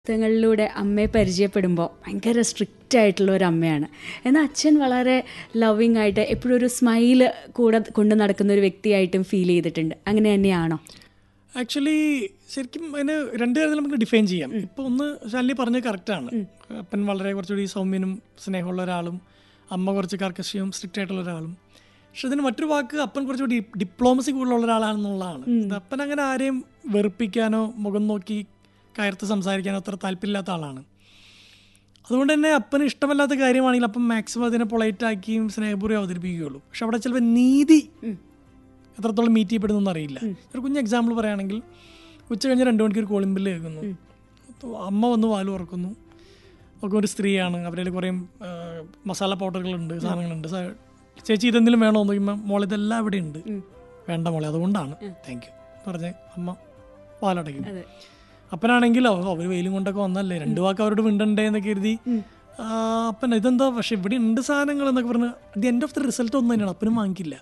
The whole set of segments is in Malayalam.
പുസ്തകങ്ങളിലൂടെ അമ്മയെ പരിചയപ്പെടുമ്പോൾ ഭയങ്കര സ്ട്രിക്റ്റ് ആയിട്ടുള്ള ഒരു അമ്മയാണ് എന്നാൽ അച്ഛൻ വളരെ ലവിങ് ആയിട്ട് എപ്പോഴും ഒരു സ്മൈല് കൂടെ കൊണ്ട് നടക്കുന്ന ഒരു വ്യക്തിയായിട്ടും ഫീൽ ചെയ്തിട്ടുണ്ട് അങ്ങനെ തന്നെയാണോ ആക്ച്വലി ശരിക്കും അതിന് രണ്ട് കാര്യത്തിൽ നമുക്ക് ഡിഫൈൻ ചെയ്യാം ഇപ്പോൾ ഒന്ന് ശാലിനി പറഞ്ഞത് കറക്റ്റാണ് അപ്പൻ വളരെ കുറച്ചുകൂടി സൗമ്യനും സ്നേഹമുള്ള ഒരാളും അമ്മ കുറച്ച് കർക്കശയും സ്ട്രിക്റ്റ് ആയിട്ടുള്ള ഒരാളും പക്ഷെ ഇതിന് മറ്റൊരു വാക്ക് അപ്പൻ കുറച്ചുകൂടി ഡിപ്ലോമസി കൂടുതലുള്ള ഒരാളാണെന്നുള്ളതാണ് ഇത് അപ്പൻ അങ്ങനെ ആരെയും വെറുപ്പിക്കാനോ മുഖം നോക്കി കയർത്ത് സംസാരിക്കാനോ അത്ര താല്പര്യമില്ലാത്ത ആളാണ് അതുകൊണ്ട് തന്നെ അപ്പന് ഇഷ്ടമല്ലാത്ത കാര്യമാണെങ്കിൽ അപ്പം മാക്സിമം അതിനെ പൊളൈറ്റ് ആക്കിയും സ്നേഹപൂർവ്വം അവതരിപ്പിക്കുകയുള്ളൂ പക്ഷെ അവിടെ ചിലപ്പോൾ നീതി എത്രത്തോളം മീറ്റ് ചെയ്യപ്പെടുന്നു അറിയില്ല ഒരു കുഞ്ഞ് എക്സാമ്പിൾ പറയുകയാണെങ്കിൽ ഉച്ച കഴിഞ്ഞ് രണ്ട് മണിക്ക് ഒരു കോളിംബിൽ കേൾക്കുന്നു അപ്പോൾ അമ്മ വന്ന് വാല് തുറക്കുന്നു ഒക്കെ ഒരു സ്ത്രീയാണ് അവരുടെ കുറേ ആ, മസാല പൗഡറുകളുണ്ട് സാധനങ്ങളുണ്ട് സാ- ചേച്ചി ഇതെന്തെങ്കിലും വേണോ എന്ന് ചോദിക്കുമ്പോൾ മോളെ ഇതെല്ലാം ഇവിടെ ഉണ്ട് വേണ്ട മോളെ അതുകൊണ്ടാണ് താങ്ക് യു പറഞ്ഞ് അമ്മ വാലടയ്ക്കും അതെ അപ്പനാണെങ്കിലോ അവർ വെയിലും കൊണ്ടൊക്കെ വന്നല്ലേ രണ്ടു വാക്ക് അവരോട് മിണ്ടണ്ടേ എന്നൊക്കെ കരുതി ആ, അപ്പൻ ഇതെന്താ പക്ഷെ ഇവിടെ ഉണ്ട് സാധനങ്ങൾ എന്നൊക്കെ പറഞ്ഞ് the end of the result ഒന്നും തന്നെയാണ് അപ്പനും വാങ്ങിക്കില്ല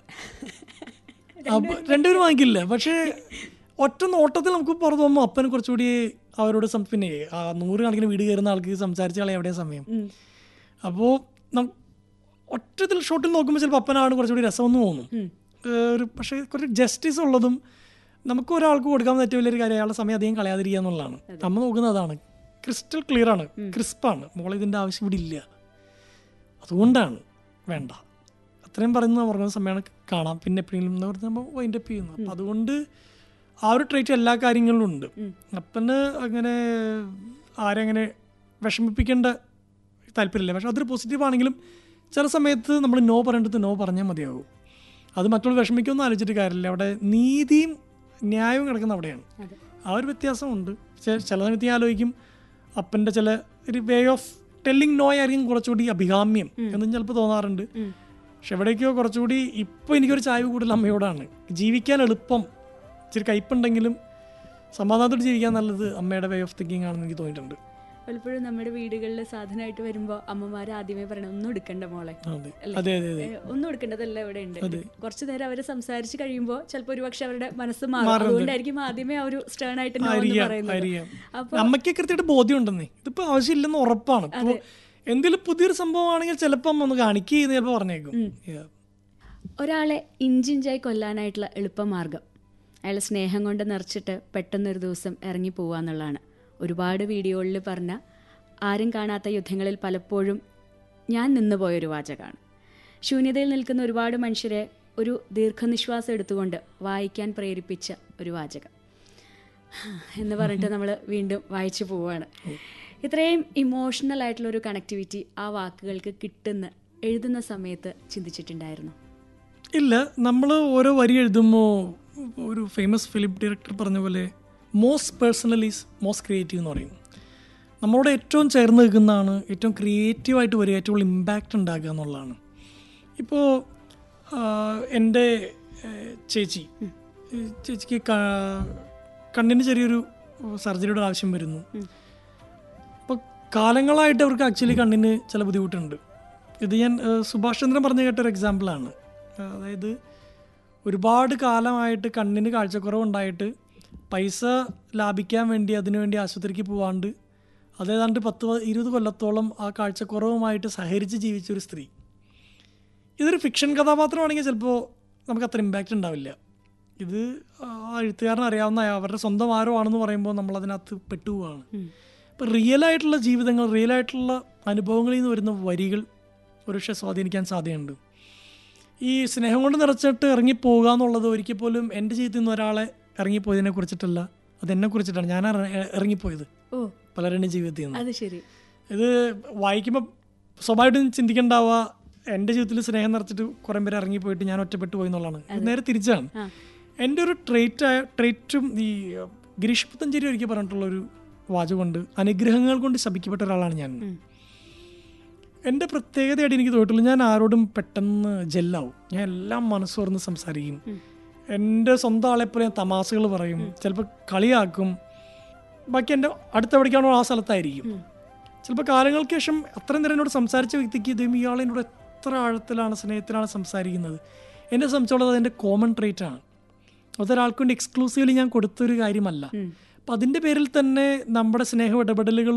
അപ്പൊ രണ്ടുപേരും വാങ്ങിക്കില്ല പക്ഷേ ഒറ്റ നോട്ടത്തിൽ നമുക്ക് പുറത്ത് പോകുമ്പോൾ അപ്പന് കുറച്ചുകൂടി അവരോട് സം- പിന്നെ ആ നൂറ് കണക്കിന് വീട് കയറുന്ന ആൾക്ക് സംസാരിച്ച് കളയാൻ എവിടെയാ സമയം അപ്പോൾ ഒറ്റത്തിൽ ഷോട്ടിൽ നോക്കുമ്പോൾ ചിലപ്പോൾ അപ്പനാണ് കുറച്ചുകൂടി രസമെന്ന് തോന്നും ഏഹ് ഒരു പക്ഷേ കുറച്ച് ജസ്റ്റിസ് ഉള്ളതും നമുക്ക് ഒരാൾക്ക് കൊടുക്കാൻ പറ്റിയ വലിയൊരു കാര്യം അയാളുടെ സമയം അധികം കളയാതിരിക്കുക എന്നുള്ളതാണ് അമ്മ നോക്കുന്നത് അതാണ് ക്രിസ്റ്റൽ ക്ലിയർ ആണ് ക്രിസ്പാണ് മോളെ ഇതിൻ്റെ ആവശ്യം ഇവിടെ ഇല്ല അതുകൊണ്ടാണ് വേണ്ട അത്രയും പറയുന്ന ഉറങ്ങുന്ന സമയമാണ് കാണാം പിന്നെ എപ്പോഴെങ്കിലും എന്ന് പറഞ്ഞാൽ നമ്മൾ വൈൻഡ് അപ്പ് ചെയ്യുന്നു അപ്പം അതുകൊണ്ട് ആ ഒരു ട്രേറ്റ് എല്ലാ കാര്യങ്ങളിലും ഉണ്ട് അപ്പന് അങ്ങനെ ആരെങ്ങനെ വിഷമിപ്പിക്കേണ്ട താല്പര്യമില്ല പക്ഷെ അതൊരു പോസിറ്റീവ് ആണെങ്കിലും ചില സമയത്ത് നമ്മൾ നോ പറയേണ്ടത് നോ പറഞ്ഞാൽ മതിയാവും അത് മറ്റുള്ള വിഷമിക്കൊന്നും ആലോചിച്ചിട്ട് കാര്യമില്ല അവിടെ നീതിയും ന്യായവും കിടക്കുന്ന അവിടെയാണ് ആ ഒരു വ്യത്യാസമുണ്ട് ചെ- ചില സമയത്ത് ഞാൻ ആലോചിക്കും അപ്പൻ്റെ ചില ഒരു വേ ഓഫ് ടെല്ലിങ് നോ ആയിരിക്കും കുറച്ചുകൂടി അഭികാമ്യം എന്നും ചിലപ്പോൾ തോന്നാറുണ്ട് പക്ഷെ എവിടേക്കോ കുറച്ചുകൂടി ഇപ്പോൾ എനിക്കൊരു ചായ്വ് കൂടുതൽ അമ്മയോടാണ് ജീവിക്കാൻ എളുപ്പം ഇച്ചിരി കയ്പുണ്ടെങ്കിലും സമാധാനത്തോടെ ജീവിക്കാൻ നല്ലത് അമ്മയുടെ വേ ഓഫ് തിങ്കിങ് ആണെന്ന് എനിക്ക് തോന്നിയിട്ടുണ്ട് പലപ്പോഴും നമ്മുടെ വീടുകളിൽ സാധനമായിട്ട് വരുമ്പോൾ അമ്മമാർ ആദ്യമേ പറയണം ഒന്നും എടുക്കണ്ട മോളെ അതെ അതെ അതെ അതെ ഏ, ഒന്നും എടുക്കേണ്ടതല്ല ഇവിടെ ഉണ്ട് കുറച്ചു നേരം അവർ സംസാരിച്ച് കഴിയുമ്പോൾ ചിലപ്പോൾ ഒരു പക്ഷെ അവരുടെ മനസ്സ് മാറും അതുകൊണ്ടായിരിക്കും ആദ്യമേ ആ ഒരു സ്റ്റേൺ ആയിട്ട് no എന്ന് അറിയാം പറയുന്നത് അറിയാം അപ്പൊ അമ്മയ്ക്ക് കൃത്യമായിട്ട് ബോധ്യമുണ്ടെന്നേ ഇതിപ്പോ ആവശ്യമില്ലെന്ന് ഉറപ്പാണ് ഇപ്പോൾ എന്തെങ്കിലും പുതിയൊരു സംഭവമാണെങ്കിൽ ചിലപ്പോൾ അമ്മ ഒന്ന് കാണിക്കുക ചിലപ്പോൾ പറഞ്ഞേക്കും Yeah. ഒരാളെ ഇഞ്ചിഞ്ചായി കൊല്ലാനായിട്ടുള്ള എളുപ്പമാർഗം അയാൾ സ്നേഹം കൊണ്ട് നിറച്ചിട്ട് പെട്ടെന്നൊരു ദിവസം ഇറങ്ങി പോവുക എന്നുള്ളതാണ് ഒരുപാട് വീഡിയോകളിൽ പറഞ്ഞ ആരും കാണാത്ത യുദ്ധങ്ങളിൽ പലപ്പോഴും ഞാൻ നിന്നുപോയൊരു വാചകമാണ് ശൂന്യതയിൽ നിൽക്കുന്ന ഒരുപാട് മനുഷ്യരെ ഒരു ദീർഘനിശ്വാസം എടുത്തുകൊണ്ട് വായിക്കാൻ പ്രേരിപ്പിച്ച ഒരു വാചകം എന്ന് പറഞ്ഞിട്ട് നമ്മൾ വീണ്ടും വായിച്ചു പോവുകയാണ് ഇത്രയും ഇമോഷണൽ ആയിട്ടുള്ള ഒരു കണക്ടിവിറ്റി ആ വാക്കുകൾക്ക് കിട്ടുന്ന എഴുതുന്ന സമയത്ത് ചിന്തിച്ചിട്ടുണ്ടായിരുന്നു ഇല്ല നമ്മൾ ഓരോ വരി എഴുതുമ്പോൾ ഒരു ഫേമസ് ഫിലിം ഡയറക്ടർ പറഞ്ഞ പോലെ most personal is most creative എന്ന് പറയും നമ്മളോട് ഏറ്റവും ചേർന്ന് നിൽക്കുന്നതാണ് ഏറ്റവും ക്രിയേറ്റീവായിട്ട് വരിക ഏറ്റവും കൂടുതൽ ഇമ്പാക്റ്റ് ഉണ്ടാക്കുക എന്നുള്ളതാണ് ഇപ്പോൾ എൻ്റെ ഏഹ്, ചേച്ചി ഈ ചേച്ചിക്ക് ക- കണ്ണിന് ചെറിയൊരു സർജറിയുടെ ആവശ്യം വരുന്നു അപ്പോൾ കാലങ്ങളായിട്ട് അവർക്ക് ആക്ച്വലി കണ്ണിന് ചില ബുദ്ധിമുട്ടുണ്ട് ഇത് ഞാൻ ഏഹ്, സുഭാഷ് ചന്ദ്രൻ പറഞ്ഞു കേട്ട ഒരു എക്സാമ്പിളാണ് അതായത് ഒരുപാട് കാലമായിട്ട് കണ്ണിന് കാഴ്ചക്കുറവുണ്ടായിട്ട് പൈസ ലാഭിക്കാൻ വേണ്ടി അതിനു വേണ്ടി ആശുപത്രിക്ക് പോവാണ്ട് അതേതാണ്ട് പത്ത് പ- ഇരുപത് കൊല്ലത്തോളം ആ കാഴ്ചക്കുറവുമായിട്ട് സഹകരിച്ച് ജീവിച്ച ഒരു സ്ത്രീ ഇതൊരു ഫിക്ഷൻ കഥാപാത്രമാണെങ്കിൽ ചിലപ്പോൾ നമുക്ക് അത്ര ഇമ്പാക്റ്റ് ഉണ്ടാവില്ല ഇത് ആ എഴുത്തുകാരൻ അറിയാവുന്ന അവരുടെ സ്വന്തം ആരോ ആണെന്ന് പറയുമ്പോൾ നമ്മൾ അതിനകത്ത് പെട്ടുപോവാണ് ഇപ്പം റിയൽ ആയിട്ടുള്ള ജീവിതങ്ങൾ റിയൽ ആയിട്ടുള്ള അനുഭവങ്ങളിൽ നിന്ന് വരുന്ന വരികൾ ഒരുപക്ഷെ സ്വാധീനിക്കാൻ സാധ്യതയുണ്ട് ഈ സ്നേഹം കൊണ്ട് നിറച്ചിട്ട് ഇറങ്ങിപ്പോവുക എന്നുള്ളത് ഒരിക്കൽ പോലും എൻ്റെ ജീവിതത്തിൽ നിന്ന് ഒരാളെ ഇറങ്ങിപ്പോയതിനെ കുറിച്ചിട്ടല്ല അതെന്നെ കുറിച്ചിട്ടാണ് ഞാൻ ഇറ- ഇറങ്ങിപ്പോയത് ഓ പലരുടെ ജീവിതത്തിൽ നിന്ന് അത് ശരി ഇത് വായിക്കുമ്പോൾ സ്വാഭാവികമായിട്ടും ചിന്തിക്കണ്ടാവുക എൻ്റെ ജീവിതത്തിൽ സ്നേഹം നിറച്ചിട്ട് കുറേ പേര് ഇറങ്ങിപ്പോയിട്ട് ഞാൻ ഒറ്റപ്പെട്ടു പോയി എന്നുള്ളതാണ് ഇത് നേരെ തിരിച്ചാണ് ആ. എൻ്റെ ഒരു ട്രേറ്റ് ട്രേറ്റും ഈ ഗിരീഷ് പുത്തഞ്ചേരി ഒരിക്കൽ പറഞ്ഞിട്ടുള്ള ഒരു വാചകമുണ്ട് അനുഗ്രഹങ്ങൾ കൊണ്ട് ശപിക്കപ്പെട്ട ഒരാളാണ് ഞാൻ എൻ്റെ പ്രത്യേകതയായിട്ട് എനിക്ക് തോന്നിയിട്ടുള്ളൂ ഞാൻ ആരോടും പെട്ടെന്ന് ജെല്ലാവും ഞാൻ എല്ലാം മനസ്സ് തുറന്ന് സംസാരിക്കും എൻ്റെ സ്വന്തം ആളെപ്പോലെ ഞാൻ തമാശകൾ പറയും ചിലപ്പോൾ കളിയാക്കും ബാക്കി എൻ്റെ അടുത്തെവിടേക്കാണോ ആ സ്ഥലത്തായിരിക്കും ചിലപ്പോൾ കാലങ്ങൾക്ക് ശേഷം അത്രയും നേരം എന്നോട് സംസാരിച്ച വ്യക്തിക്ക് ഇതും ഇയാൾ എന്നോട് എത്ര ആഴത്തിലാണ് സ്നേഹത്തിലാണ് സംസാരിക്കുന്നത് എന്നെ സംബന്ധിച്ചോളം അതെൻ്റെ കോമൺ ട്രേറ്റ് ആണ് അതൊരാൾക്ക് വേണ്ടി എക്സ്ക്ലൂസീവ്ലി ഞാൻ കൊടുത്തൊരു കാര്യമല്ല അപ്പം അതിൻ്റെ പേരിൽ തന്നെ നമ്മുടെ സ്നേഹ ഇടപെടലുകൾ